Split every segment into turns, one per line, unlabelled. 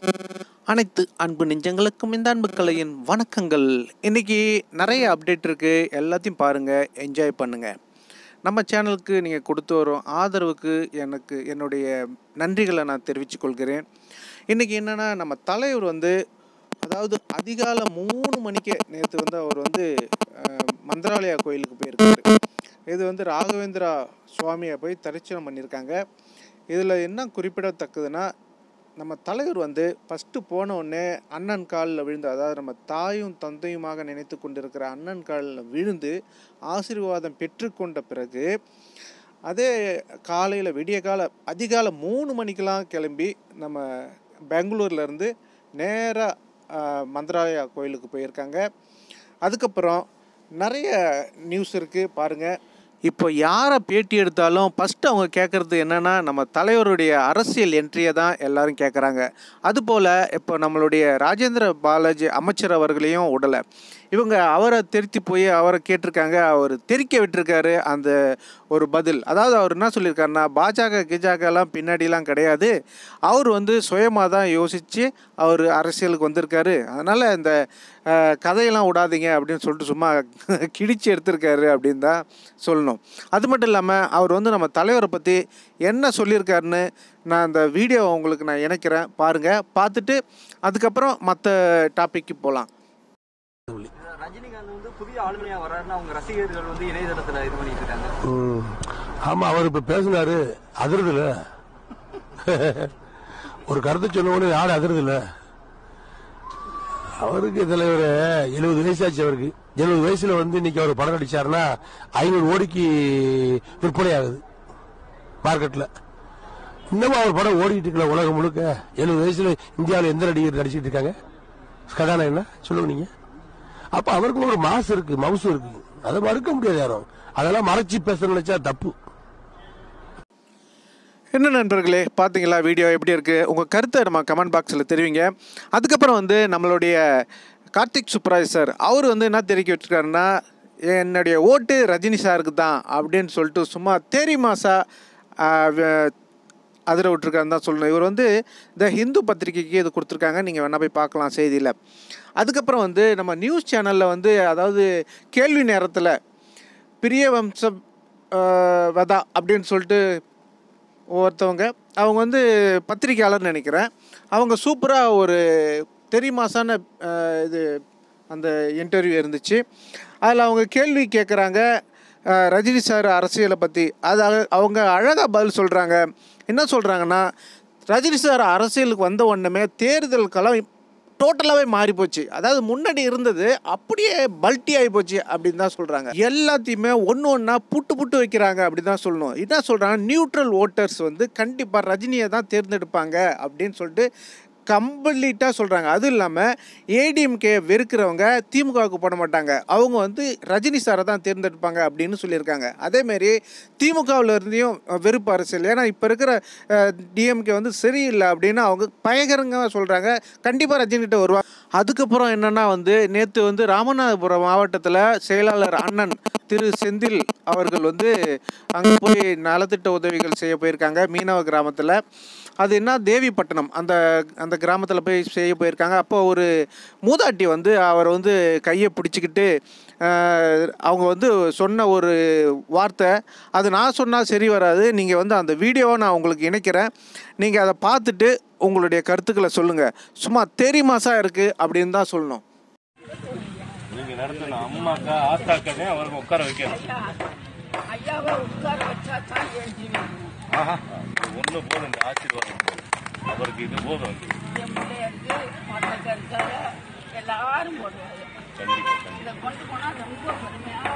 அனைத்து அன்பு நெஞ்சங்களுக்கும் இந்த அன்பு கலையின் வணக்கங்கள் இன்றைக்கி நிறைய அப்டேட் இருக்குது எல்லாத்தையும் பாருங்கள் என்ஜாய் பண்ணுங்கள் நம்ம சேனலுக்கு நீங்கள் கொடுத்து வரும் ஆதரவுக்கு எனக்கு என்னுடைய நன்றிகளை நான் தெரிவித்துக் கொள்கிறேன் இன்றைக்கி என்னென்னா நம்ம தலைவர் வந்து அதாவது அதிகாலை மூணு மணிக்கே நேற்று வந்து அவர் வந்து அஹ், மந்திராலயா கோயிலுக்கு போயிருக்காரு இது வந்து ராகவேந்திரா சுவாமியை போய் தரிசனம் பண்ணியிருக்காங்க இதில் என்ன குறிப்பிடத்தக்கதுன்னா நம்ம தலைவர் வந்து ஃபஸ்ட்டு போன உடனே அண்ணன் காலில் விழுந்து அதாவது நம்ம தாயும் தந்தையுமாக நினைத்து கொண்டிருக்கிற அண்ணன் காலில் விழுந்து ஆசீர்வாதம் பெற்றுக்கொண்ட பிறகு அதே காலையில் விடிய கால அதிகாலை மூணு மணிக்கெலாம் கிளம்பி நம்ம பெங்களூர்லேருந்து நேராக மந்திராலயா கோயிலுக்கு போயிருக்காங்க அதுக்கப்புறம் நிறைய நியூஸ் இருக்குது பாருங்கள் இப்போ யாரை பேட்டி எடுத்தாலும் ஃபஸ்ட்டு அவங்க கேட்குறது என்னென்னா நம்ம தலைவருடைய அரசியல் என்ட்ரியை தான் எல்லாரும் கேட்குறாங்க அதுபோல் இப்போ நம்மளுடைய ராஜேந்திர பாலாஜி அமைச்சர் அவர்களையும் விடலை இவங்க அவரை திருத்தி போய் அவரை கேட்டிருக்காங்க அவர் தெரிக்க விட்டுருக்காரு அந்த ஒரு பதில் அதாவது அவர் என்ன சொல்லியிருக்காருன்னா பாஜக கிஜாகலாம் பின்னாடிலாம் கிடையாது அவர் வந்து சுயமாக தான் யோசித்து அவர் அரசியலுக்கு வந்திருக்காரு அதனால் இந்த அஹ், கதையெல்லாம் விடாதீங்க அப்படின்னு சொல்லிட்டு சும்மா கிழிச்சு எடுத்திருக்காரு அப்படின்னு தான் சொல்லணும் அது மட்டும் இல்லாமல் அவர் வந்து நம்ம தலைவரை பற்றி என்ன சொல்லியிருக்காருன்னு நான் அந்த வீடியோ உங்களுக்கு நான் இணைக்கிறேன் பாருங்கள் பார்த்துட்டு அதுக்கப்புறம் மற்ற டாபிக்கு போகலாம்
ரஜினிகாந்த் வந்து புதிய ஆளுமையா வர்றாருன்னு அவங்க ரசிகர்கள் வந்து இணையதளத்துல இது பண்ணிட்டு இருக்காங்க
ம். ஆமா அவர் இப்ப பேசினாரு அதிருதுல ஒரு கருத்து சொன்ன உடனே நாடு அதிருதுல அவருக்கு தலைவர் எழுபது வயசாச்சு அவருக்கு எழுபது வயசுல வந்து இன்னைக்கு அவர் படம் நடிச்சாருன்னா ஐநூறு கோடிக்கு விற்பனை ஆகுது மார்க்கெட்ல இன்னமும் அவர் படம் ஓடிட்டு இருக்கல உலகம் முழுக்க எழுபது வயசுல இந்தியாவில் எந்த நடிகர் நடிச்சிட்டு இருக்காங்க கதானா என்ன சொல்லுங்க நீங்க அப்ப அவருக்கு ஒரு மாசு இருக்கு மவுசு இருக்கு அதை மறுக்க முடியாது யாரும் அதெல்லாம் மறைச்சு பேச நினைச்சா தப்பு
என்ன நண்பர்களே பார்த்தீங்களா வீடியோ எப்படி இருக்குது உங்கள் கருத்தை நம்ம கமெண்ட் பாக்ஸில் தெரிவிங்க அதுக்கப்புறம் வந்து நம்மளுடைய கார்த்திக் சுப்ராஜ் சார் அவர் வந்து என்ன தெரிவிக்க வச்சுருக்காருன்னா என்னுடைய ஓட்டு ரஜினி சாருக்கு தான் அப்படின்னு சொல்லிட்டு சும்மா தேரி மாசா அதிர விட்டுருக்காருன்னு தான் சொல்லணும் இவர் வந்து இந்த ஹிந்து பத்திரிக்கைக்கு இது கொடுத்துருக்காங்க நீங்கள் வேணால் போய் பார்க்கலாம் செய்தியில் அதுக்கப்புறம் வந்து நம்ம நியூஸ் சேனலில் வந்து அதாவது கேள்வி நேரத்தில் பிரிய வம்சம் ஆஹ், வதா அப்படின்னு சொல்லிட்டு ஒருத்தவங்க அவங்க வந்து பத்திரிக்கையாளர் நினைக்கிறேன் அவங்க சூப்பராக ஒரு தெரியுமாசான அஹ், இது அந்த இன்டர்வியூ இருந்துச்சு அதில் அவங்க கேள்வி கேட்குறாங்க அஹ், ரஜினி சார் அரசியலை பற்றி அது அழ- அவங்க அழகாக பதில் சொல்கிறாங்க என்ன சொல்கிறாங்கன்னா ரஜினி சார் அரசியலுக்கு வந்த உடனே தேர்தல் களம் டோட்டலாகவே மாறி போச்சு அதாவது முன்னாடி இருந்தது அப்படியே பல்ட்டி ஆகி போச்சு அப்படின்னு தான் சொல்கிறாங்க எல்லாத்தையுமே ஒன்று ஒன்றா புட்டு புட்டு வைக்கிறாங்க அப்படி தான் சொல்லணும் என்ன சொல்கிறாங்க நியூட்ரல் ஓட்டர்ஸ் வந்து கண்டிப்பாக ரஜினியை தான் தேர்ந்தெடுப்பாங்க அப்படின்னு சொல்லிட்டு கம்ப்ளீட்டாக சொல்கிறாங்க அதுவும் இல்லாமல் ஏடிஎம்கே வெறுக்கிறவங்க திமுகவுக்கு போட மாட்டாங்க அவங்க வந்து ரஜினி சாரை தான் தேர்ந்தெடுப்பாங்க அப்படின்னு சொல்லியிருக்காங்க அதேமாரி திமுகவில் இருந்தையும் வெறுப்பு அரசியல் ஏன்னா இப்போ இருக்கிற டிஎம்கே வந்து சரியில்லை அப்படின்னு அவங்க பயங்கரங்க சொல்கிறாங்க கண்டிப்பாக ரஜினிகிட்ட வருவாங்க அதுக்கப்புறம் என்னென்னா வந்து நேற்று வந்து ராமநாதபுரம் மாவட்டத்தில் செயலாளர் அண்ணன் திரு செந்தில் அவர்கள் வந்து அங்கே போய் நலத்திட்ட உதவிகள் செய்ய போயிருக்காங்க மீனவ கிராமத்தில் அது என்ன தேவிப்பட்டினம் அந்த அந்த கிராமத்தில் போய் செய்ய போயிருக்காங்க அப்போ ஒரு மூதாட்டி வந்து அவர் வந்து கையை பிடிச்சிக்கிட்டு ஆஹ், அவங்க வந்து சொன்ன ஒரு வார்த்தை அது நான் சொன்னால் சரி வராது நீங்கள் வந்து அந்த வீடியோவை நான் உங்களுக்கு இணைக்கிறேன் நீங்கள் அதை பார்த்துட்டு உங்களுடைய கருத்துக்களை சொல்லுங்கள் சும்மா தெரியுமாசா இருக்குது அப்படின்னு தான் சொல்லணும்
நீங்க நடத்தின அம்மாக்கா ஆத்தாக்கனே அவருக்கு உட்கார வைக்கணும்
ஐயாவை உட்கார வச்சா தான் எழுந்திருக்கணும்
ஆஹா ஒண்ணு போதும் இந்த ஆசீர்வாதம் போதும் அவருக்கு இது போதும்
என் பிள்ளையாருக்கு மட்டக்கருக்கார எல்லாரும் போடுவாங்க
கண்டிப்பா கண்டிப்பா
இதை கொண்டு போனால் ரொம்ப பெருமையாக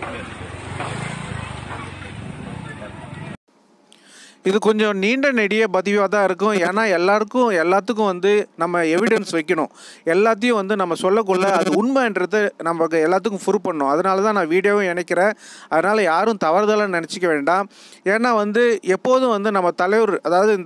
இது கொஞ்சம் நீண்ட நெடிய பதிவாக தான் இருக்கும் ஏன்னா எல்லாருக்கும் எல்லாத்துக்கும் வந்து நம்ம எவிடன்ஸ் வைக்கணும் எல்லாத்தையும் வந்து நம்ம சொல்லக்குள்ள அது உண்மைன்றது நமக்கு எல்லாத்துக்கும் ப்ரூவ் பண்ணணும் அதனால தான் நான் வீடியோவும் இணைக்கிறேன் அதனால் யாரும் தவறுதலாக நினச்சிக்க வேண்டாம் ஏன்னா வந்து எப்போதும் வந்து நம்ம தலைவர் அதாவது இந்த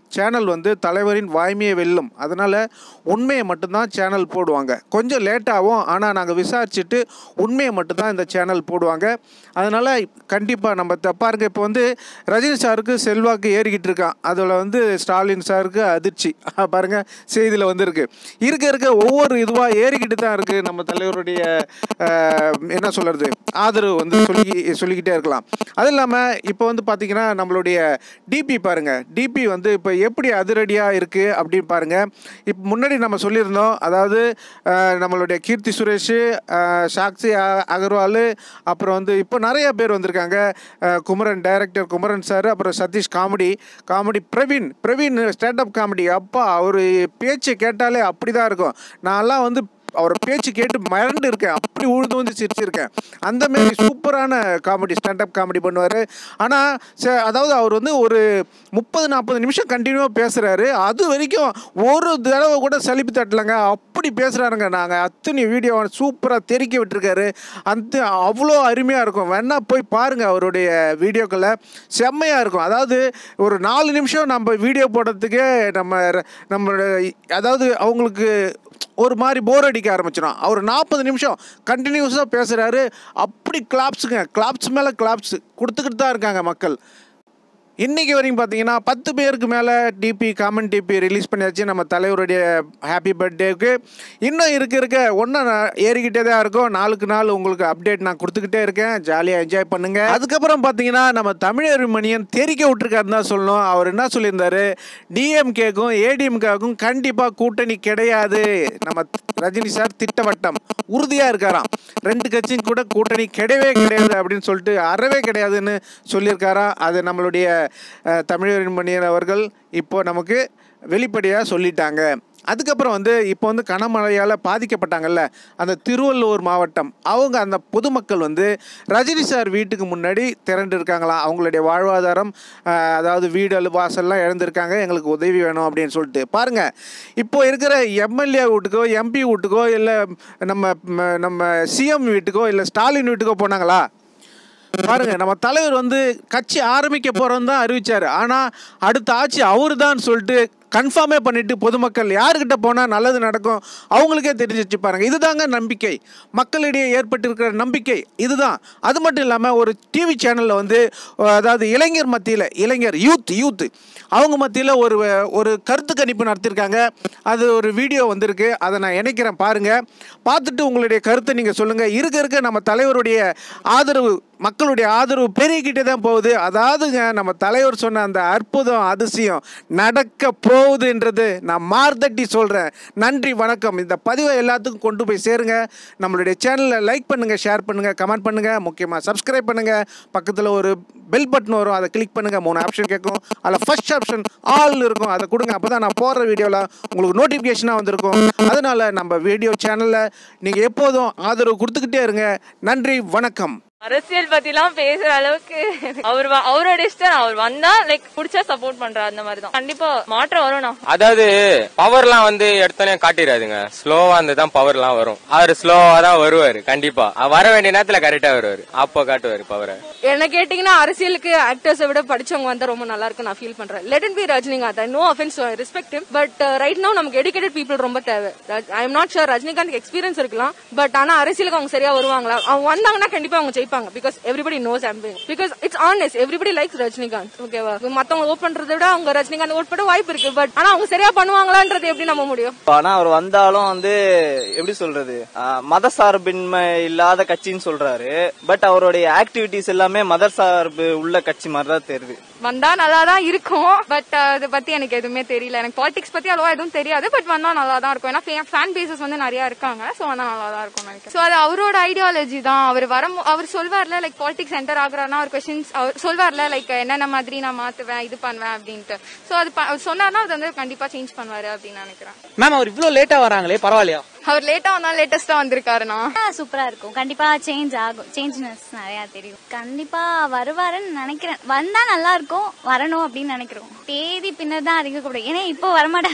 சேனல் வந்து தலைவரின் வாய்மையை வெல்லும் அதனால் உண்மையை மட்டும்தான் சேனல் போடுவாங்க கொஞ்சம் லேட்டாகும் ஆனால் நாங்கள் விசாரிச்சுட்டு உண்மையை மட்டும்தான் இந்த சேனல் போடுவாங்க அதனால் கண்டிப்பாக நம்ம த- பாருங்க இப்போ வந்து ரஜினி சாருக்கு செல்வாக்கு ஏறிக்கிட்டு இருக்கான் அதில் வந்து ஸ்டாலின் சாருக்கு அதிர்ச்சி பாருங்க செய்தியில் வந்திருக்கு இருக்க இருக்க ஒவ்வொரு இதுவாக ஏறிக்கிட்டு தான் இருக்குது நம்ம தலைவருடைய அஹ், என்ன சொல்கிறது ஆதரவு வந்து சொல்லி சொல்லிக்கிட்டே இருக்கலாம் அது இல்லாமல் இப்போ வந்து பார்த்திங்கன்னா நம்மளுடைய டிபி பாருங்கள் டிபி வந்து இப்போ எப்படி அதிரடியாக இருக்குது அப்படின்னு பாருங்கள் இப்போ முன்னாடி நம்ம சொல்லியிருந்தோம் அதாவது அஹ், நம்மளுடைய கீர்த்தி சுரேஷ் அஹ், சாக்ஷி அ- அகர்வால் அப்புறம் வந்து இப்போ நிறைய பேர் வந்திருக்காங்க அஹ், குமரன் டைரக்டர் குமரன் சார் அப்புறம் Sathish comedy comedy Praveen Praveen standup comedy அப்பா அவர் பேச்சை கேட்டாலே அப்படி தான் இருக்கும் நான்லாம் வந்து அவர் பேச்சு கேட்டு மறந்து இருக்கேன் அப்படி உழுது வந்து சிரிச்சிருக்கேன் அந்த மாதிரி சூப்பரான காமெடி ஸ்டாண்டப் காமெடி பண்ணுவார் ஆனால் ச அதாவது அவர் வந்து ஒரு முப்பது நாற்பது நிமிஷம் கண்டினியூவாக பேசுகிறாரு அது வரைக்கும் ஒரு தடவை கூட சலிப்பு தட்டலைங்க அப்படி பேசுகிறாருங்க நாங்கள் அத்தனை வீடியோ சூப்பராக தெறிக்க விட்டுருக்காரு அந்த அவ்வளோ அருமையாக இருக்கும் வேணா போய் பாருங்கள் அவருடைய வீடியோக்களை செம்மையாக இருக்கும் அதாவது ஒரு நாலு நிமிஷம் நம்ம வீடியோ போடுறதுக்கே நம்ம ர- நம்மளோட அதாவது அவங்களுக்கு ஒரு மாதிரி போர் அடிக்க ஆரம்பிச்சிடும் அவர் நாற்பது நிமிஷம் கண்டினியூஸாக பேசுகிறாரு அப்படி கிளாப்ஸுங்க கிளாப்ஸ் மேலே கிளாப்ஸ் கொடுத்துக்கிட்டு தான் இருக்காங்க மக்கள் இன்றைக்கி வரைக்கும் பார்த்தீங்கன்னா பத்து பேருக்கு மேலே டிபி காமன் டிபி ரிலீஸ் பண்ணியாச்சு நம்ம தலைவருடைய ஹாப்பி பர்த்டேக்கு இன்னும் இருக்க இருக்க ஒன்றும் ஏறிக்கிட்டே தான் இருக்கும் நாளுக்கு நாள் உங்களுக்கு அப்டேட் நான் கொடுத்துக்கிட்டே இருக்கேன் ஜாலியாக என்ஜாய் பண்ணுங்க அதுக்கப்புறம் பார்த்தீங்கன்னா நம்ம தமிழர் மணியன் தெரிக்க விட்டுருக்காருன்னு தான் சொல்லணும் அவர் என்ன சொல்லியிருந்தாரு டிஎம்கேக்கும் ஏடிஎம்கேக்கும் கண்டிப்பாக கூட்டணி கிடையாது நம்ம ரஜினி சார் திட்டவட்டம் உறுதியாக இருக்காராம் ரெண்டு கட்சியும் கூட கூட்டணி கிடையவே கிடையாது அப்படின்னு சொல்லிட்டு அறவே கிடையாதுன்னு சொல்லியிருக்காராம் அது நம்மளுடைய அஹ், தமிழரின் மணியன் அவர்கள் இப்போ நமக்கு வெளிப்படையாக சொல்லிட்டாங்க அதுக்கப்புறம் வந்து இப்போ வந்து கனமழையால் பாதிக்கப்பட்டாங்கல்ல அந்த திருவள்ளூர் மாவட்டம் அவங்க அந்த பொதுமக்கள் வந்து ரஜினி சார் வீட்டுக்கு முன்னாடி திரண்டு இருக்காங்களாம் அவங்களுடைய வாழ்வாதாரம் அஹ், அதாவது வீடு வாசல்லாம் இழந்திருக்காங்க எங்களுக்கு உதவி வேணும் அப்படின்னு சொல்லிட்டு பாருங்கள் இப்போ இருக்கிற எம்எல்ஏ வீட்டுக்கோ எம்பி வீட்டுக்கோ இல்லை நம்ம ம- நம்ம சிஎம் வீட்டுக்கோ இல்லை ஸ்டாலின் வீட்டுக்கோ போனாங்களா பாருங்க நம்ம தலைவர் வந்து கட்சி ஆரம்பிக்க போறோம் தான் அறிவிச்சார் ஆனா அடுத்த ஆட்சி அவரு தான் சொல்லிட்டு கன்ஃபார்மே பண்ணிட்டு பொதுமக்கள் யாருக்கிட்ட போனால் நல்லது நடக்கும் அவங்களுக்கே தெரிஞ்சிச்சு பாருங்க இதுதாங்க நம்பிக்கை மக்களிடையே ஏற்பட்டிருக்கிற நம்பிக்கை இதுதான் அது மட்டும் இல்லாமல் ஒரு டிவி சேனலில் வந்து அஹ், அதாவது இளைஞர் மத்தியில் இளைஞர் யூத் யூத் அவங்க மத்தியில் ஒரு ஒரு கருத்து கணிப்பு நடத்தியிருக்காங்க அது ஒரு வீடியோ வந்திருக்கு அதை நான் இணைக்கிறேன் பாருங்க பார்த்துட்டு உங்களுடைய கருத்தை நீங்கள் சொல்லுங்கள் இருக்க இருக்க நம்ம தலைவருடைய ஆதரவு மக்களுடைய ஆதரவு பெருகிக்கிட்டே தான் போகுது அதாவதுங்க நம்ம தலைவர் சொன்ன அந்த அற்புதம் அதிசயம் நடக்க போகுதுன்றது நான் மார்தட்டி சொல்கிறேன் நன்றி வணக்கம் இந்த பதிவை எல்லாத்துக்கும் கொண்டு போய் சேருங்க நம்மளுடைய சேனலை லைக் பண்ணுங்கள் ஷேர் பண்ணுங்கள் கமெண்ட் பண்ணுங்கள் முக்கியமாக சப்ஸ்கிரைப் பண்ணுங்கள் பக்கத்தில் ஒரு பெல் பட்டன் வரும் அதை கிளிக் பண்ணுங்கள் மூணு ஆப்ஷன் கேட்கும் அதில் ஃபர்ஸ்ட் ஆப்ஷன் ஆல் இருக்கும் அதை கொடுங்க அப்போ தான் நான் போடுற வீடியோவில் உங்களுக்கு நோட்டிஃபிகேஷனாக வந்திருக்கும் அதனால் நம்ம வீடியோ சேனலில் நீங்கள் எப்போதும் ஆதரவு கொடுத்துக்கிட்டே இருங்க நன்றி வணக்கம்
அரசியல் பத்திலாம் பேசுற அளவுக்கு அவர் வ- அவரோட இஷ்டம் அவர் வந்தா லைக் புடிச்சா சப்போர்ட் பண்றாரு அந்த மாதிரி தான் கண்டிப்பா மாற்றம் வரும்
அதாவது பவர்லாம் வந்து எடுத்தோடனே காட்டிடாதுங்க ஸ்லோவா இருந்து தான் பவர்லாம் வரும் அவர் ஸ்லோவா தான் வருவாரு கண்டிப்பா அவர் வர வேண்டிய நேரத்துல கரெக்டா வருவாரு அப்போ காட்டுவாரு பவரை
என்ன கேட்டீங்கன்னா அரசியலுக்கு ஆக்டர்ஸை விட படிச்சவங்க வந்தா ரொம்ப நல்லா இருக்கும் நான் ஃபீல் பண்றேன் let be Rajinikanth I no offence respect but right no நமக்கு எடுக்கேட்டட் பீப்புள் ரொம்ப தேவை I am not sure Rajinikanth experience இருக்கலாம் பட் ஆனா அரசியலுக்கு அவங்க சரியா வருவாங்களா அவங்க வந்தாங்கன்னா கண்டிப்பா அவங்க ஜெயிப்பாங்க பிகாஸ் எவ்ரிபடி நோஸ் அம்பிங் because it's honest everybody likes Rajinikanth ஓகேவா மத்தவங்க ஓட் பண்றதை விட அவங்க ரஜினிகாந்த் ஓட் பண்ண வாய்ப்பு இருக்கு பட் ஆனா அவங்க சரியா பண்ணுவாங்களான்றது எப்படி நம்ப முடியும்
ஆனா அவர் வந்தாலும் வந்து எப்படி சொல்றது ஆஹ், மத சார்பின்மை இல்லாத கட்சின்னு சொல்றாரு பட் அவருடைய ஆக்டிவிட்டிஸ் எல்லாமே மத சார்பு உள்ள கட்சி மாதிரி தான் தெரியுது
வந்தா நல்லா தான் இருக்கும் பட் அதை பத்தி எனக்கு எதுவுமே தெரியல எனக்கு பாலிடிக்ஸ் பத்தி அவ்வளவா எதுவும் தெரியாது பட் வந்தா நல்லா தான் இருக்கும் ஏன்னா ஃபேன் பேசஸ் வந்து நிறைய இருக்காங்க சோ வந்தா நல்லா தான் இருக்கும் நினைக்கிறேன் சோ அது அவரோட ஐடியாலஜி தான் அவர் வர அவர் சொல்வார்ல லைக் பாலிடிக்ஸ் என்டர் ஆகுறாருன்னா அவர் கொஸ்டின்ஸ் அவர் சொல்வார்ல லைக் என்னென்ன மாதிரி நான் மாத்துவேன் இது பண்ணுவேன் அப்படின்ட்டு சோ அது ப- அவர் சொன்னார்னா அது வந்து கண்டிப்பா சேஞ்ச் பண்ணுவாரு அப்படின்னு நினைக்கிறேன்
மேம் அவர் இவ்ளோ லேட்டா வராங்களே பரவாயில்லையா
அவர் லேட்டா வந்தாலும் லேட்டஸ்டா வந்திருக்காருண்ணா
சூப்பரா இருக்கும் கண்டிப்பா சேஞ்ச் ஆகும் சேஞ்ச்னஸ் நிறைய தெரியும் கண்டிப்பா வருவாருன்னு நினைக்கிறேன் வந்தா நல்லா இருக்கும் வரணும் அப்படின்னு நினைக்கிறோம் தேதி பின்னர் தான் அறிவிக்கப்படும் ஏன்னா இப்போ வரமாட்டாங்க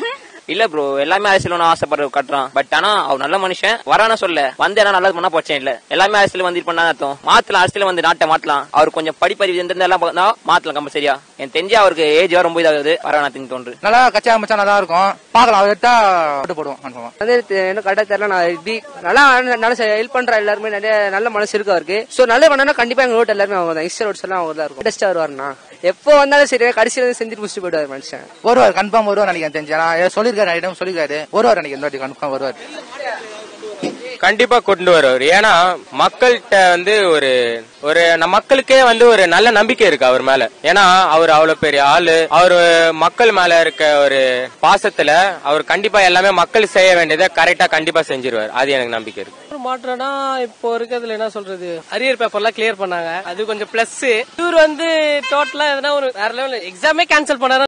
இல்ல ப்ரோ எல்லாமே அரசியல் ஒன்றும் ஆசைப்படுற கட்டுறான் பட் ஆனா அவர் நல்ல மனுஷன் வரான சொல்ல வந்து என்ன நல்லது பண்ணா பிரச்சனை இல்ல எல்லாமே அரசியல் வந்து இது பண்ணா அர்த்தம் மாத்தலாம் அரசியல் வந்து நாட்டை மாத்தலாம் அவர் கொஞ்சம் படிப்பறிவு எந்த எல்லாம் பார்த்தா மாத்தலாம் கம்பல்சரியா எனக்கு தெரிஞ்சு அவருக்கு ஏஜ் ரொம்ப இதாகுது வரானத்துக்கு தோன்று
நல்லா கட்சி ஆரம்பிச்சா நல்லா இருக்கும் பாக்கலாம் அவர் எடுத்தா ஓட்டு போடுவோம் கன்ஃபார்மா
வந்து என்ன கரெக்டா தெரியல நான் இப்படி நல்லா நல்லா ஹெல்ப் பண்ற எல்லாருமே நிறைய நல்ல மனசு இருக்கு அவருக்கு சோ நல்ல பண்ணா கண்டிப்பா எங்க ஓட்டு எல்லாருமே அவங்க தான் இஸ்டர் ஓட்ஸ் எல்லாம் அவங்க தான் இருக்கும் பெஸ்டா வருவாருண்ணா எப்போ வந்தாலும் சரி கடைசியில வந்து செஞ்சுட்டு முடிச்சுட்டு போயிடுவார் மனுஷன்
வருவார் கன்ஃபார்ம் வருவார் நினைக்கிறேன் தெரிஞ்சு நான் சொல்லியிருக்காரு ஐட்டம் சொல்லியிருக்காரு வருவார் நினைக்கிறேன் இந்த வாட்டி கன்ஃபார்ம் வருவார்
கண்டிப்பா கொண்டு வருவார் ஏன்னா மக்கள்கிட்ட வந்து ஒரு ஒரு நம்ம மக்களுக்கே வந்து ஒரு நல்ல நம்பிக்கை இருக்கு அவர் மேல ஏன்னா அவர் அவ்வளவு பெரிய ஆளு அவர் மக்கள் மேல இருக்க ஒரு பாசத்துல அவர் கண்டிப்பா எல்லாமே மக்கள் செய்ய வேண்டியதை கரெக்டா கண்டிப்பா செஞ்சிருவார் அது எனக்கு நம்பிக்கை இருக்கு
ஒரு மாற்றம்னா இப்போ இருக்கிறதுல என்ன சொல்றது அரியர் பேப்பர்லாம் கிளியர் பண்ணாங்க அது கொஞ்சம் பிளஸ் இவர் வந்து டோட்டலா எதனா ஒரு வேற லெவல் எக்ஸாமே கேன்சல் பண்ணாரு